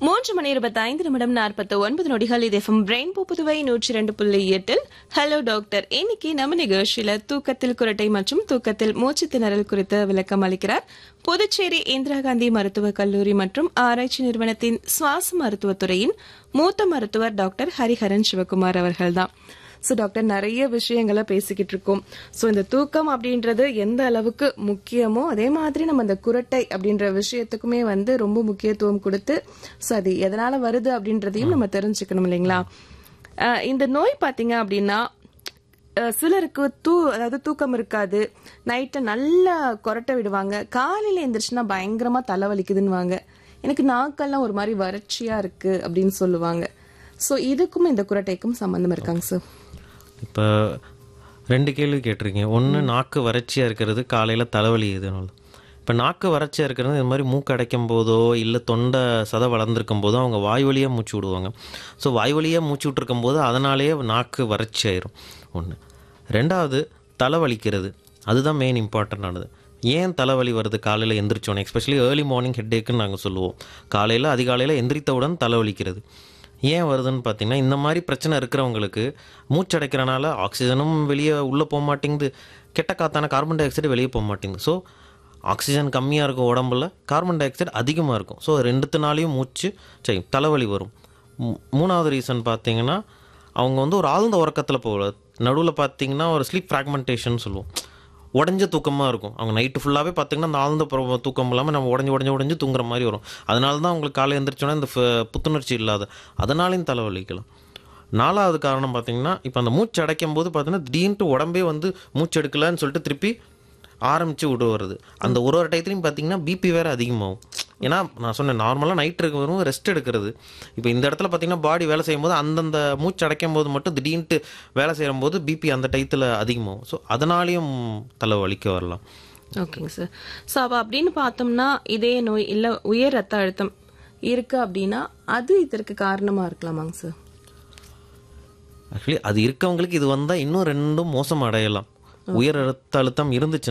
மூன்று மணி இருபத்தி ஐந்து நிமிடம் நாற்பத்தி ஒன்பது நொடிகள் இது எஃப்எம் பிரெயின் புதுவை நூற்றி ரெண்டு புள்ளி எட்டில் ஹலோ டாக்டர் இன்னைக்கு நம்ம நிகழ்ச்சியில தூக்கத்தில் குரட்டை மற்றும் தூக்கத்தில் மூச்சு திணறல் குறித்து விளக்கம் அளிக்கிறார் புதுச்சேரி இந்திரா காந்தி மருத்துவக் கல்லூரி மற்றும் ஆராய்ச்சி நிறுவனத்தின் சுவாச மருத்துவத்துறையின் மூத்த மருத்துவர் டாக்டர் ஹரிஹரன் சிவகுமார் அவர்கள்தான் ஸோ டாக்டர் நிறைய விஷயங்களை பேசிக்கிட்டு இருக்கோம் ஸோ இந்த தூக்கம் அப்படின்றது எந்த அளவுக்கு முக்கியமோ அதே மாதிரி நம்ம இந்த குரட்டை அப்படின்ற விஷயத்துக்குமே வந்து ரொம்ப முக்கியத்துவம் கொடுத்து ஸோ அது எதனால வருது அப்படின்றதையும் நம்ம தெரிஞ்சுக்கணும் இல்லைங்களா அஹ் இந்த நோய் பார்த்தீங்க அப்படின்னா அஹ் சிலருக்கு தூ அதாவது தூக்கம் இருக்காது நைட்டை நல்லா கொரட்டை விடுவாங்க காலையில எந்திரிச்சுன்னா பயங்கரமா தலைவலிக்குதுன்னுவாங்க எனக்கு நாக்கெல்லாம் ஒரு மாதிரி வறட்சியா இருக்கு அப்படின்னு சொல்லுவாங்க ஸோ இதுக்கும் இந்த குரட்டைக்கும் சம்பந்தம் இருக்காங்க சார் இப்போ ரெண்டு கேள்வி கேட்டிருக்கீங்க ஒன்று நாக்கு வறட்சியாக இருக்கிறது காலையில் தலைவலி எதுனால இப்போ நாக்கு வறட்சியாக இருக்கிறது இது மாதிரி மூக்கு அடைக்கும் போதோ இல்லை தொண்டை சதை வளர்ந்துருக்கும் போதோ அவங்க வாய் வழியாக மூச்சு விடுவாங்க ஸோ வாய் வழியாக மூச்சு விட்டுருக்கும் போது அதனாலேயே நாக்கு வறட்சி ஆயிரும் ஒன்று ரெண்டாவது தலைவலிக்கிறது அதுதான் மெயின் இம்பார்ட்டண்டானது ஏன் தலைவலி வருது காலையில் எந்திரிச்சோன்னே எஸ்பெஷலி ஏர்லி மார்னிங் ஹெட்டேக்குன்னு நாங்கள் சொல்லுவோம் காலையில் அதிகாலையில் எந்திரித்தவுடன் தலைவலிக்கிறது ஏன் வருதுன்னு பார்த்தீங்கன்னா இந்த மாதிரி பிரச்சனை இருக்கிறவங்களுக்கு மூச்சடைக்கிறனால ஆக்சிஜனும் வெளியே உள்ளே போக மாட்டேங்குது கெட்ட காத்தான கார்பன் டை ஆக்சைடு வெளியே போக மாட்டேங்குது ஸோ ஆக்சிஜன் கம்மியாக இருக்கும் உடம்புல கார்பன் டை ஆக்சைடு அதிகமாக இருக்கும் ஸோ ரெண்டுத்தினாலையும் மூச்சு சரி தலைவலி வரும் மூ- மூணாவது ரீசன் பார்த்தீங்கன்னா அவங்க வந்து ஒரு ஆழ்ந்த உறக்கத்தில் போகல நடுவில் பார்த்தீங்கன்னா ஒரு ஸ்லீப் ஃப்ராக்மெண்டேஷன் சொல்லுவோம் உடஞ்ச தூக்கமாக இருக்கும் அவங்க நைட்டு ஃபுல்லாகவே பார்த்தீங்கன்னா அந்த ஆழ்ந்த புற- தூக்கம் இல்லாமல் நம்ம உடஞ்சி உடஞ்சி உடஞ்சி தூங்குற மாதிரி வரும் அதனால தான் அவங்களுக்கு காலை எழுந்திரிச்சோன்னா இந்த ஃப- புத்துணர்ச்சி இல்லாத அதனாலையும் தலைவலிக்கலாம் நாலாவது காரணம் பார்த்தீங்கன்னா இப்போ அந்த மூச்சு அடைக்கும் போது பார்த்தீங்கன்னா திடீர்னு உடம்பே வந்து மூச்சு எடுக்கலன்னு சொல்லிட்டு திருப்பி ஆரம்பித்து விட வருது அந்த ஒரு ஒரு டயத்துலையும் பார்த்தீங்கன்னா பிபி வேறு அதிகமாகும் ஏன்னா நான் சொன்னேன் நார்மலாக நைட் இருக்க வரும் ரெஸ்ட் எடுக்கிறது இப்போ இந்த இடத்துல பார்த்தீங்கன்னா பாடி வேலை செய்யும்போது அந்தந்த மூச்சு அடைக்கும் போது மட்டும் திடீர்னு வேலை செய்யும் போது பிபி அந்த டயத்தில் அதிகமாகும் ஸோ அதனாலையும் தலை வலிக்க வரலாம் ஓகேங்க சார் ஸோ அப்போ அப்படின்னு பார்த்தோம்னா இதே நோய் இல்லை உயர் ரத்த அழுத்தம் இருக்கு அப்படின்னா அது இதற்கு காரணமா இருக்கலாமாங்க சார் ஆக்சுவலி அது இருக்கவங்களுக்கு இது வந்தால் இன்னும் ரெண்டும் மோசம் அடையலாம் உயர் ரத்த அழுத்தம் இருந்துச்சு